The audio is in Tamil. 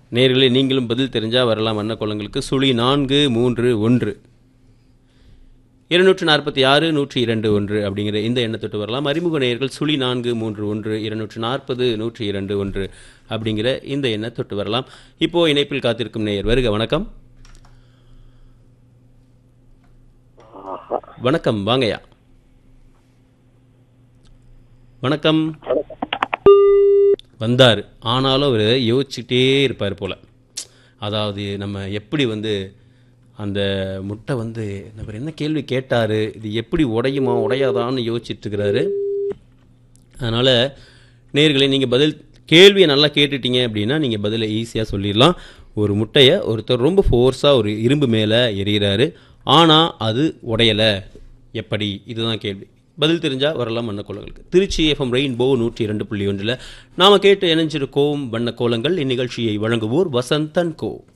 நேர்களே நீங்களும் பதில் தெரிஞ்சால் வரலாம் வண்ணக்கோலங்களுக்கு சுழி நான்கு மூன்று ஒன்று இருநூற்று நாற்பத்தி ஆறு நூற்றி இரண்டு ஒன்று அப்படிங்கிற இந்த எண்ணை தொட்டு வரலாம் அறிமுக நேயர்கள் சுழி நான்கு மூன்று ஒன்று இருநூற்று நாற்பது நூற்றி இரண்டு ஒன்று அப்படிங்கிற இந்த எண்ணை தொட்டு வரலாம் இப்போ இணைப்பில் காத்திருக்கும் நேயர் வருக வணக்கம் வணக்கம் வாங்கய்யா வணக்கம் வந்தார் ஆனாலும் அவர் யோசிச்சுட்டே இருப்பார் போல் அதாவது நம்ம எப்படி வந்து அந்த முட்டை வந்து நம்ம என்ன கேள்வி கேட்டார் இது எப்படி உடையுமா உடையாதான்னு யோசிச்சுட்டு இருக்கிறாரு அதனால் நேர்களை நீங்கள் பதில் கேள்வியை நல்லா கேட்டுட்டீங்க அப்படின்னா நீங்கள் பதிலை ஈஸியாக சொல்லிடலாம் ஒரு முட்டையை ஒருத்தர் ரொம்ப ஃபோர்ஸாக ஒரு இரும்பு மேலே எறிகிறாரு ஆனால் அது உடையலை எப்படி இதுதான் கேள்வி பதில் தெரிஞ்சால் வரலாம் வண்ண கோலங்களுக்கு திருச்சி எஃப்எம் ரெயின்போ நூற்றி இரண்டு புள்ளி ஒன்றில் நாம் கேட்டு இணைஞ்சிருக்கோம் வண்ண கோலங்கள் இந்நிகழ்ச்சியை வழங்குவோர் வசந்தன் கோ